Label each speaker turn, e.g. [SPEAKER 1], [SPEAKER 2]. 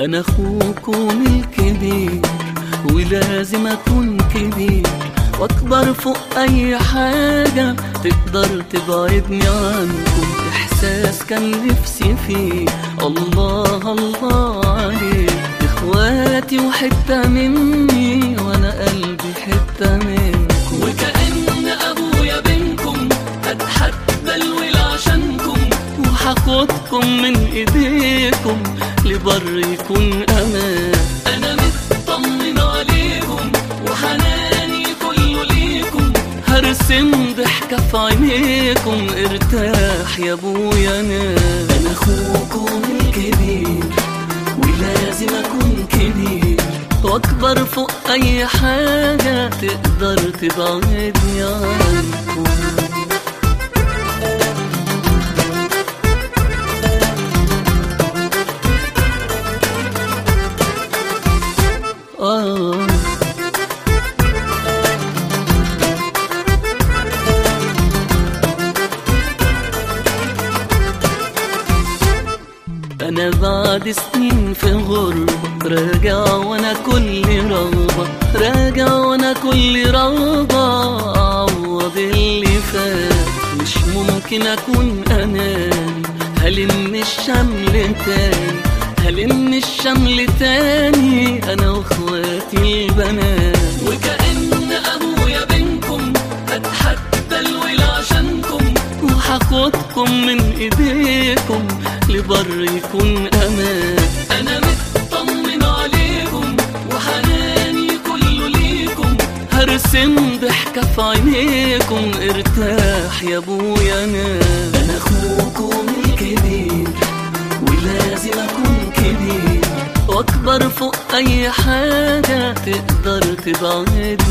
[SPEAKER 1] انا اخوكم الكبير ولازم اكون كبير واكبر فوق اي حاجة تقدر تبعدني عنكم احساس كان نفسي فيه الله الله عليك اخواتي وحتة مني وانا قلبي حتة منكم وكأن ابويا بينكم هتحدى الويل عشانكم وهاخدكم من ايديكم لبر يكون امان انا مطمن عليكم وحناني كله ليكم هرسم ضحكة في عينيكم ارتاح يا ابويا انا انا اخوكم الكبير ولازم اكون كبير واكبر فوق اي حاجة تقدر تبعدني عنكم آه أنا بعد سنين في غربة راجع وأنا كل رغبة راجع وأنا كل رغبة أعوض اللي فات مش ممكن أكون أناني هلم الشمل تاني هلم الشمل تاني أنا وإخواتي البنات وكأن أبويا بينكم أتحدى الويل عشانكم وهاخدكم من ايديكم لبر يكون امان انا مطمن عليكم وحناني كله ليكم هرسم ضحكة في عينيكم ارتاح يا ابويا انا انا اخوكم الكبير ولازم اكون كبير واكبر فوق اي حاجة تقدر تبعدني